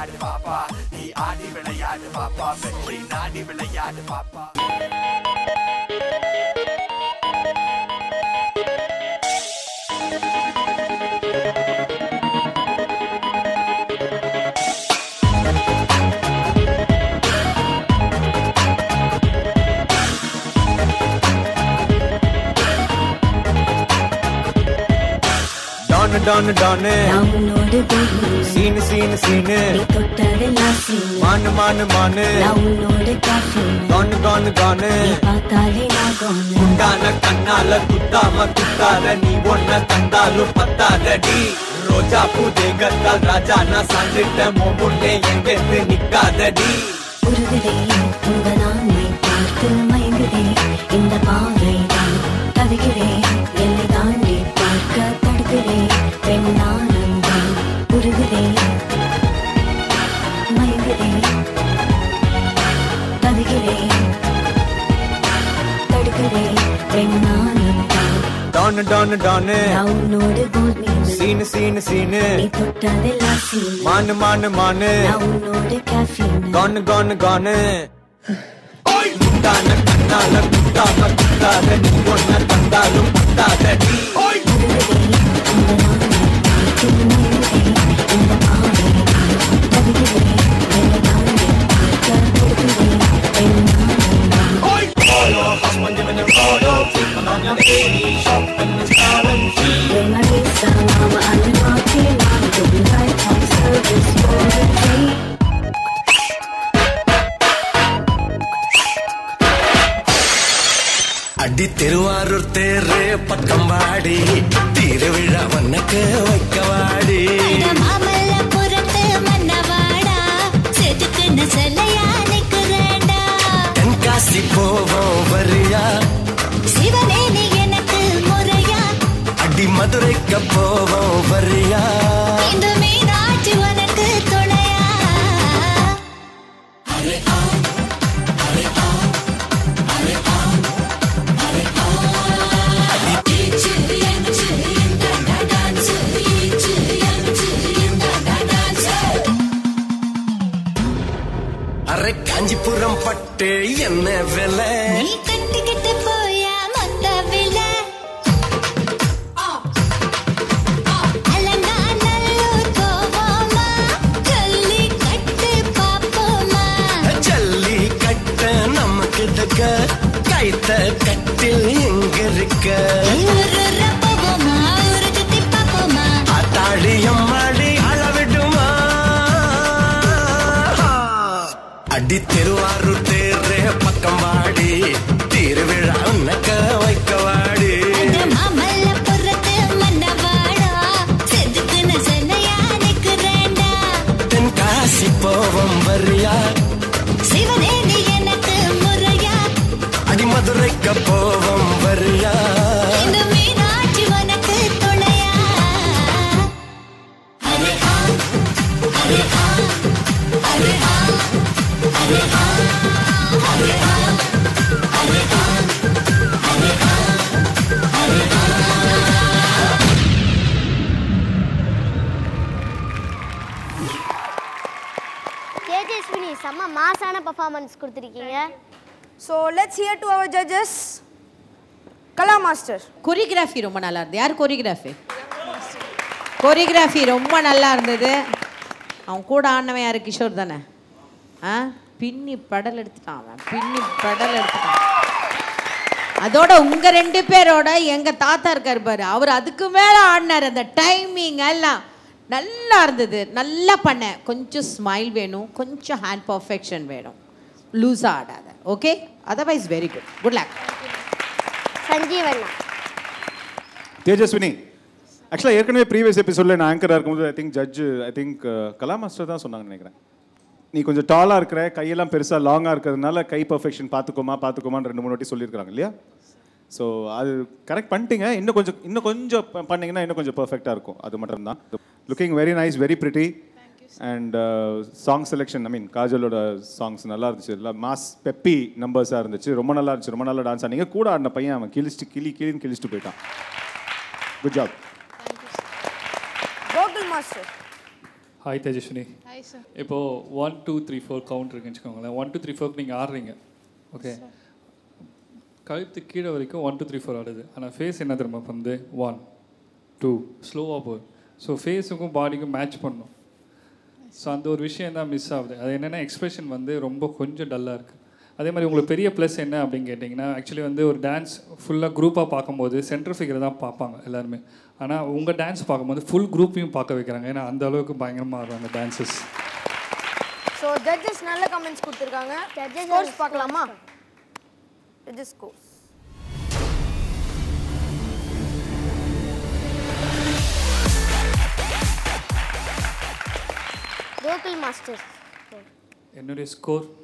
விளையாடு பாப்பா நீ ஆடி விளையாடு பாப்பா வெற்றி நாடி விளையாடு பாப்பா டானு டானு டானு நான் உன்னோடு போகும் சீனு சீனு சீனு நீ தொட்டதெல்லாம் சீனு மானு மானு மானு நான் உன்னோடு காஃபின் கானு கானு கானு நீ பார்த்தாலே நான் கோனு குண்டான கண்ணால குத்தாம குத்தாத நீ ஒன்ன கண்டாலும் பத்தாதடி ரோஜா பூ தேகத்தால் ராஜா நான் சாஞ்சிட்ட முன்னே எங்கெந்து நிக்காதடி உருகுதே உங்க நான்மை பார்த்து மயங்குதே இந்த பாவை தான் தவிக்கிறே என்னை தாண்டி பார்க்க தடுக்கிறே பெண் நானும் தான் உருகுதே மயங்குதே தவிக்கிறே தடுக்கிறே பெண் நானும் தான் டானு டானு டானு நான் உன்னோடு போல் மீது சீனு சீனு சீனு நீ தொட்டதெல்லாம் சீனு மானு மானு மானு நான் உன்னோடு caffeine. கானு கானு கானு குண்டான கண்ணால குத்தாம குத்தாத நீ ஒன்ன கண்டாலும் பத்தாதடி உருகுதே, இந்த நாணம் பார்த்து மயங்குதே, இந்த பாவை தான் தவிக்கிறே, என்னை தாண்டி பார்க்க தடுக்கிறே, பெண் நானும் தான். When I get some, I'm unlocking, I'm doing lifetime service for the day. அடி திருவாரூர் தேரு பக்கம் வாடி திருவிழா வண்ணக்கு வைக்கவாடி மாமல்லபுரத்து மன்னவாடா செதுக்குன்னு சொல்லையா நிக்கிறேன்டா தென்காசி போவோம் வரியா சிவனே நீ எனக்கு முறையா அடி மதுரைக்கு போவோம் வரியா இந்த மீனாட்சி உனக்கு துணையா அரை காஞ்சிபுரம் பட்டு என்ன விலை நீ கட்டிக்கிட்டு போயா மொத்த விலை அலங்காநல்லூர் போவோமா ஜல்லிக்கட்டு பார்ப்போமா ஜல்லி கட்ட நம்ம கிட்டக்க கைத்த கட்டில் எங்க இருக்க ஊருற போவோமா ஊரு சுத்தி பார்ப்போமா ஆத்தாடி அம்மாடி அளவிடுமா அடி திருவாரூர் தேரு பக்கம் வாடி திருவிழா உனக்க வைக்க வாடி அந்த மாமல்லபுரத்து மன்னவாடா செதுக்குன்னு சொல்லையா நிக்கிறேன்டா தென்காசி போவோம் வரியா சிவனே நீ எனக்கு முறையா அடி மதுரைக்கு போவோம் வரியா இந்த மீனாட்சி உனக்கு துணையா தேஜஸ்வினி செம்ம மாசான பர்ஃபார்மன்ஸ் கொடுத்துருக்கீங்க So let's hear to our judges. Kala Master. Choreography ரொம்ப நல்லா இருந்தது யார் கொரியோகிராஃபி கொரியோகிராஃபி ரொம்ப நல்லா இருந்தது அவன் கூட ஆடினவன் யாரு கிஷோர் தானே ஆ பின்னி படல் எடுத்துட்டான் அவன் பின்னி படல் எடுத்துட்டான் அதோட உங்க ரெண்டு பேரோட எங்க தாத்தா இருக்காரு பாரு அவர் அதுக்கு மேல ஆடினார் அந்த டைமிங் எல்லாம் நல்லா இருந்தது நல்லா பண்ண கொஞ்சம் ஸ்மைல் வேணும் கொஞ்சம் ஹேண்ட் பர்ஃபெக்ஷன் வேணும் லூஸாக ஆடாத okay otherwise very good good luck சஞ்சீவண்ணா தேஜஸ்வினி ஆக்சுவலாக ஏற்கனவே ப்ரீவியஸ் எபிசோடில் நான் ஆங்கராக இருக்கும்போது I think judge I think Kala master தான் சொன்னாங்கன்னு நினைக்கிறேன் நீ கொஞ்சம் டாலாக இருக்கிற கையெல்லாம் பெருசாக லாங்காக இருக்கிறதுனால கை பர்ஃபெக்ஷன் பார்த்துக்கோமா பார்த்துக்கோமான்னு ரெண்டு மூணு வாட்டி சொல்லியிருக்காங்க இல்லையா ஸோ அது கரெக்ட் பண்ணிட்டீங்க இன்னும் கொஞ்சம் இன்னும் கொஞ்சம் ப- பண்ணீங்கன்னா இன்னும் கொஞ்சம் பர்ஃபெக்டாக இருக்கும் அது மட்டும் தான் looking very nice very pretty and song selection I mean காஜலோட சாங்ஸ் நல்லா இருந்துச்சு எல்லாம் மாஸ் பெப்பி நம்பர்ஸாக இருந்துச்சு ரொம்ப நல்லா இருந்துச்சு ரொம்ப நல்லா டான்ஸ் ஆனீங்க கூட ஆடின பையன் அவன் கிழிச்சிட்டு கிளி கிளின்னு கிழிச்சிட்டு போயிட்டான் good job Gokul Master. Hi Tejaswini இப்போது one two three four count இருக்குன்னு வச்சுக்கோங்களேன் ஒன் டூ த்ரீ ஃபோர்க்கு நீங்கள் ஆடுறீங்க ஓகே கழுத்து கீழே வரைக்கும் ஒன் டூ த்ரீ ஃபோர் ஆடுது ஆனால் ஃபேஸ் என்ன தெரியுமா வந்து ஒன் டூ ஸ்லோவாக போகுது ஸோ ஃபேஸுக்கும் பாடிக்கும் மேட்ச் பண்ணும் ஸோ அந்த ஒரு விஷயம் தான் மிஸ் ஆகுது அது என்னென்னா எக்ஸ்பிரஷன் வந்து ரொம்ப கொஞ்சம் டல்லாக இருக்குது அதே மாதிரி உங்களுக்கு பெரிய ப்ளஸ் என்ன அப்படின்னு கேட்டிங்கன்னா ஆக்சுவலி வந்து ஒரு டான்ஸ் ஃபுல்லாக குரூப்பாக பார்க்கும்போது சென்டர் ஃபிகர் தான் பார்ப்பாங்க எல்லாருமே ஆனால் உங்கள் டான்ஸ் பார்க்கும்போது ஃபுல் குரூப்பையும் பார்க்க வைக்கிறாங்க ஏன்னா அந்த அளவுக்கு பயங்கரமாக இருக்கும் அந்த டான்ஸஸ் ஸோ ஜட்ஜஸ் நல்ல கமெண்ட்ஸ் கொடுத்துருக்காங்க Judges ஸ்கோர்ஸ் are பார்க்கலாமா ஜட்ஜஸ் ஸ்கோர்ஸ் கோகுல் மாஸ்டர் என்னுடைய ஸ்கோர்